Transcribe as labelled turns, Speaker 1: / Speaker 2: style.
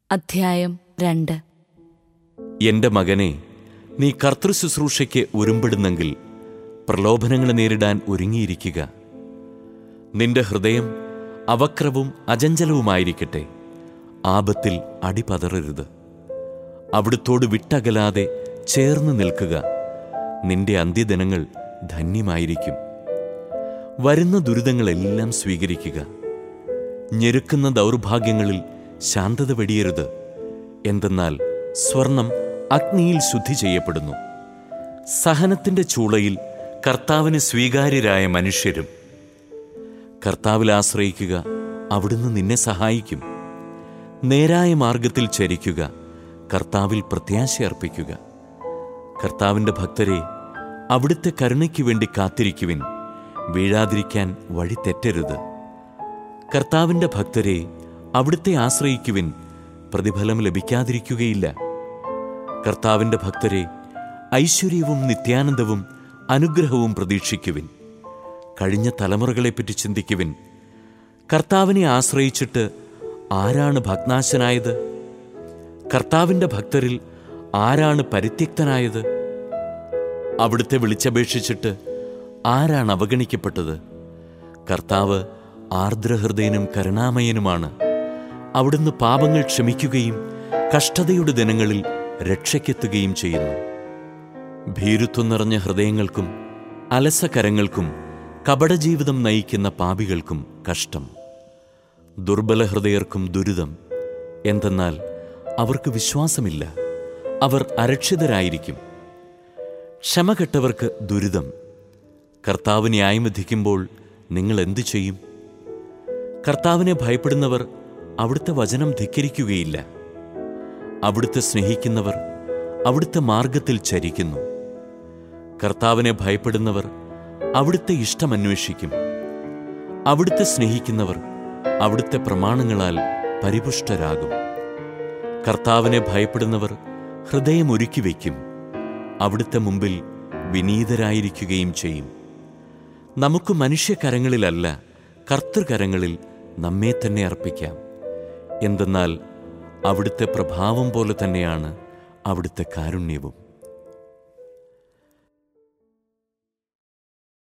Speaker 1: അധ്യായം രണ്ട്
Speaker 2: എന്റെ മകനെ നീ കർത്തൃ ശുശ്രൂഷയ്ക്ക് ഒരുമ്പെടുന്നെങ്കിൽ പ്രലോഭനങ്ങളെ നേരിടാൻ ഒരുങ്ങിയിരിക്കുക നിന്റെ ഹൃദയം അവക്രവും അജഞ്ചലവുമായിരിക്കട്ടെ ആപത്തിൽ അടിപതറരുത് അവിടുത്തോട് വിട്ടകലാതെ ചേർന്ന് നിൽക്കുക നിന്റെ അന്ത്യദിനങ്ങൾ ധന്യമായിരിക്കും വരുന്ന ദുരിതങ്ങളെല്ലാം സ്വീകരിക്കുക ഞെരുക്കുന്ന ദൗർഭാഗ്യങ്ങളിൽ ശാന്തത വെടിയരുത് എന്തെന്നാൽ സ്വർണം അഗ്നിയിൽ ശുദ്ധി ചെയ്യപ്പെടുന്നു സഹനത്തിന്റെ ചൂളയിൽ കർത്താവിന് സ്വീകാര്യരായ മനുഷ്യരും കർത്താവിൽ ആശ്രയിക്കുക അവിടുന്ന് നിന്നെ സഹായിക്കും നേരായ മാർഗത്തിൽ ചരിക്കുക കർത്താവിൽ പ്രത്യാശ അർപ്പിക്കുക കർത്താവിന്റെ ഭക്തരെ അവിടുത്തെ കരുണയ്ക്ക് വേണ്ടി കാത്തിരിക്കുവിൻ വീഴാതിരിക്കാൻ വഴി തെറ്റരുത് കർത്താവിന്റെ ഭക്തരെ അവിടുത്തെ ആശ്രയിക്കുവിൻ പ്രതിഫലം ലഭിക്കാതിരിക്കുകയില്ല കർത്താവിന്റെ ഭക്തരെ ഐശ്വര്യവും നിത്യാനന്ദവും അനുഗ്രഹവും പ്രതീക്ഷിക്കുവിൻ കഴിഞ്ഞ തലമുറകളെപ്പറ്റി ചിന്തിക്കുവിൻ കർത്താവിനെ ആശ്രയിച്ചിട്ട് ആരാണ് ഭഗ്നാശനായത് കർത്താവിന്റെ ഭക്തരിൽ ആരാണ് പരിത്യക്തനായത് അവിടുത്തെ വിളിച്ചപേക്ഷിച്ചിട്ട് ആരാണ് അവഗണിക്കപ്പെട്ടത് കർത്താവ് ആർദ്രഹൃദയനും കരുണാമയനുമാണ് അവിടുന്ന് പാപങ്ങൾ ക്ഷമിക്കുകയും കഷ്ടതയുടെ ദിനങ്ങളിൽ രക്ഷയ്ക്കെത്തുകയും ചെയ്യുന്നു ഭീരുത്വം നിറഞ്ഞ ഹൃദയങ്ങൾക്കും അലസകരങ്ങൾക്കും കപടജീവിതം നയിക്കുന്ന പാപികൾക്കും കഷ്ടം ദുർബല ഹൃദയർക്കും ദുരിതം എന്തെന്നാൽ അവർക്ക് വിശ്വാസമില്ല അവർ അരക്ഷിതരായിരിക്കും ക്ഷമ കെട്ടവർക്ക് ദുരിതം കർത്താവ് ന്യായം വിധിക്കുമ്പോൾ നിങ്ങൾ എന്തു ചെയ്യും കർത്താവിനെ ഭയപ്പെടുന്നവർ അവിടുത്തെ വചനം ധിക്കരിക്കുകയില്ല അവിടുത്തെ സ്നേഹിക്കുന്നവർ അവിടുത്തെ മാർഗത്തിൽ ചരിക്കുന്നു കർത്താവിനെ ഭയപ്പെടുന്നവർ അവിടുത്തെ ഇഷ്ടം അന്വേഷിക്കും അവിടുത്തെ സ്നേഹിക്കുന്നവർ അവിടുത്തെ പ്രമാണങ്ങളാൽ പരിപുഷ്ടരാകും കർത്താവിനെ ഭയപ്പെടുന്നവർ ഹൃദയം ഒരുക്കി വയ്ക്കും അവിടുത്തെ മുമ്പിൽ വിനീതരായിരിക്കുകയും ചെയ്യും നമുക്ക് മനുഷ്യകരങ്ങളിലല്ല കർത്തൃകരങ്ങളിൽ നമ്മെ തന്നെ അർപ്പിക്കാം എന്തെന്നാൽ അവിടുത്തെ പ്രഭാവം പോലെ തന്നെയാണ് അവിടുത്തെ കാരുണ്യവും